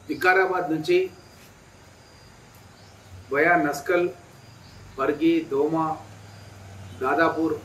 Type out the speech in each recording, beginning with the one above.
వికారాబాద్ నుంచి వయా నస్కల్ బర్గి దోమ దాదాపూర్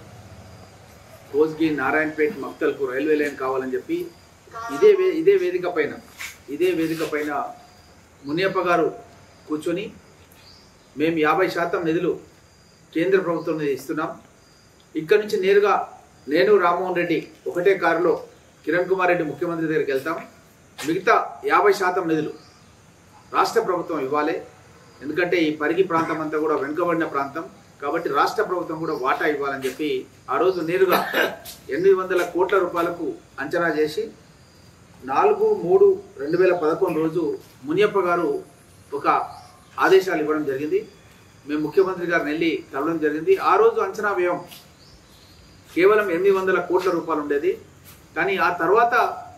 కోస్గి నారాయణపేట్ మక్తల్కు railway line కావాలని చెప్పి ఇదే వే ఇదే వేదిక పైన ఇదే వేదిక పైన మునియప్ప గారు కూర్చొని మేము యాభై శాతం నిధులు కేంద్ర ప్రభుత్వం మీద ఇస్తున్నాం ఇక్కడ నుంచి నేరుగా నేను రామ్మోహన్ రెడ్డి ఒకటే కారులో కిరణ్ కుమార్ రెడ్డి ముఖ్యమంత్రి దగ్గరికి వెళ్తాం మిగతా యాభై శాతం నిధులు రాష్ట్ర ప్రభుత్వం ఇవ్వాలి ఎందుకంటే ఈ పరిగి ప్రాంతం అంతా కూడా వెనుకబడిన ప్రాంతం కాబట్టి రాష్ట్ర ప్రభుత్వం కూడా వాటా ఇవ్వాలని చెప్పి ఆ రోజు నేరుగా ఎనిమిది వందల కోట్ల రూపాయలకు అంచనా చేసి నాలుగు మూడు రెండు వేల పదకొండు రోజు మునియప్ప గారు ఒక ఆదేశాలు ఇవ్వడం జరిగింది మేము ముఖ్యమంత్రి గారిని వెళ్ళి కలవడం జరిగింది ఆ రోజు అంచనా వ్యయం కేవలం ఎనిమిది వందల కోట్ల రూపాయలు ఉండేది కానీ ఆ తర్వాత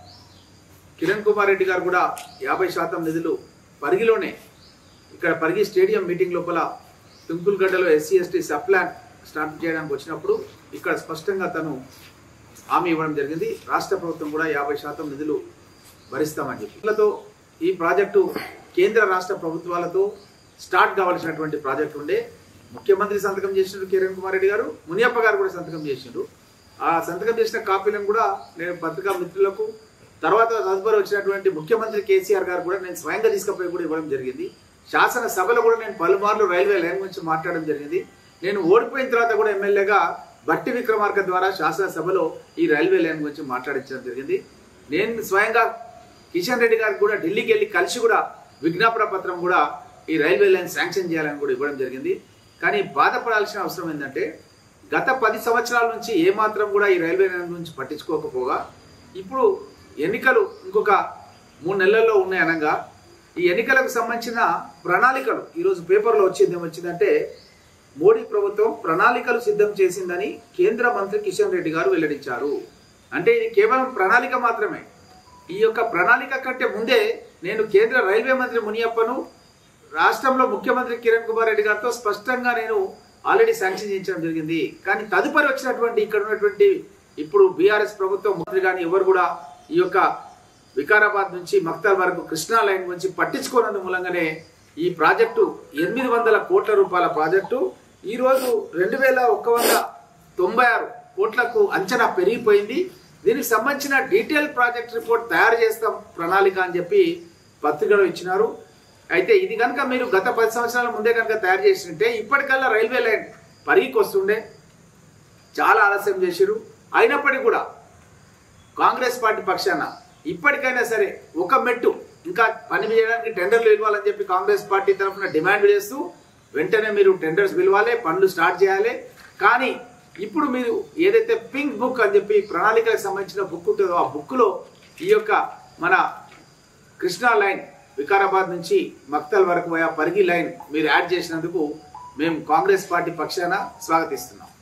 కిరణ్ కుమార్ రెడ్డి గారు కూడా యాభై శాతం నిధులు పరిగిలోనే ఇక్కడ పరిగి స్టేడియం మీటింగ్ లోపల తుంకుల్గడ్డలో SC ST sub plan start చేయడానికి వచ్చినప్పుడు ఇక్కడ స్పష్టంగా తను హామీ ఇవ్వడం జరిగింది రాష్ట్ర ప్రభుత్వం కూడా యాభై శాతం నిధులు భరిస్తామని చెప్పి వీళ్ళతో ఈ ప్రాజెక్టు కేంద్ర రాష్ట్ర ప్రభుత్వాలతో స్టార్ట్ కావాల్సినటువంటి ప్రాజెక్ట్ ఉండే ముఖ్యమంత్రి సంతకం చేసిండ్రు కిరణ్ కుమార్ రెడ్డి గారు మునియప్ప గారు కూడా సంతకం చేసిండ్రు ఆ సంతకం చేసిన కాపీలను కూడా నేను పత్రికా మిత్రులకు తర్వాత తదుపరి వచ్చినటువంటి ముఖ్యమంత్రి కేసీఆర్ గారు కూడా నేను స్వయంగా తీసుకుపోయి కూడా ఇవ్వడం జరిగింది శాసన సభలో కూడా నేను పలుమార్లు రైల్వే లైన్ గురించి మాట్లాడడం జరిగింది నేను ఓడిపోయిన తర్వాత కూడా ఎమ్మెల్యేగా బట్టి విక్రమార్క ద్వారా శాసనసభలో ఈ రైల్వే లైన్ గురించి మాట్లాడించడం జరిగింది నేను స్వయంగా కిషన్ రెడ్డి గారికి కూడా ఢిల్లీకి వెళ్ళి కలిసి కూడా విజ్ఞాపన పత్రం కూడా ఈ రైల్వే లైన్ శాంక్షన్ చేయాలని కూడా ఇవ్వడం జరిగింది కానీ బాధపడాల్సిన అవసరం ఏంటంటే గత పది సంవత్సరాల నుంచి ఏమాత్రం కూడా ఈ రైల్వే లైన్ గురించి పట్టించుకోకపోగా ఇప్పుడు ఎన్నికలు ఇంకొక మూడు నెలల్లో ఉన్నాయి అనగా ఈ ఎన్నికలకు సంబంధించిన ప్రణాళికలు ఈరోజు పేపర్లో వచ్చేది ఏమొచ్చిందంటే మోడీ ప్రభుత్వం ప్రణాళికలు సిద్ధం చేసిందని కేంద్ర మంత్రి కిషన్ రెడ్డి గారు వెల్లడించారు అంటే ఇది కేవలం ప్రణాళిక మాత్రమే ఈ యొక్క ప్రణాళిక కంటే ముందే నేను కేంద్ర రైల్వే మంత్రి మునియప్పను రాష్ట్రంలో ముఖ్యమంత్రి కిరణ్ కుమార్ రెడ్డి గారితో స్పష్టంగా నేను ఆల్రెడీ శాంక్షన్ చేయించడం జరిగింది కానీ తదుపరి వచ్చినటువంటి ఇక్కడ ఉన్నటువంటి ఇప్పుడు బీఆర్ఎస్ ప్రభుత్వం మంత్రి కానీ ఎవరు కూడా ఈ యొక్క వికారాబాద్ నుంచి మక్తాల్ వరకు కృష్ణా లైన్ గురించి పట్టించుకోనందు మూలంగానే ఈ ప్రాజెక్టు ఎనిమిది వందల కోట్ల రూపాయల ప్రాజెక్టు ఈరోజు రెండు వేల ఒక్క వంద తొంభై ఆరు కోట్లకు అంచనా పెరిగిపోయింది దీనికి సంబంధించిన డీటెయిల్ ప్రాజెక్ట్ రిపోర్ట్ తయారు చేస్తాం ప్రణాళిక అని చెప్పి పత్రికలో ఇచ్చినారు అయితే ఇది కనుక మీరు గత పది సంవత్సరాల ముందే కనుక తయారు చేసింటే ఇప్పటికల్లా రైల్వే లైన్ పరిగికి వస్తుండే చాలా ఆలస్యం చేసిరు అయినప్పటికీ కూడా కాంగ్రెస్ పార్టీ పక్షాన ఇప్పటికైనా సరే ఒక మెట్టు ఇంకా పని చేయడానికి టెండర్లు ఇవ్వాలని చెప్పి కాంగ్రెస్ పార్టీ తరఫున డిమాండ్ చేస్తూ వెంటనే మీరు టెండర్స్ పిలవాలి పనులు స్టార్ట్ చేయాలి కానీ ఇప్పుడు మీరు ఏదైతే పింక్ బుక్ అని చెప్పి ప్రణాళికలకు సంబంధించిన బుక్ ఉంటుందో ఆ బుక్లో ఈ యొక్క మన కృష్ణా లైన్ వికారాబాద్ నుంచి మక్తల్ వరకు పోయే పరిగి లైన్ మీరు యాడ్ చేసినందుకు మేము కాంగ్రెస్ పార్టీ పక్షాన స్వాగతిస్తున్నాం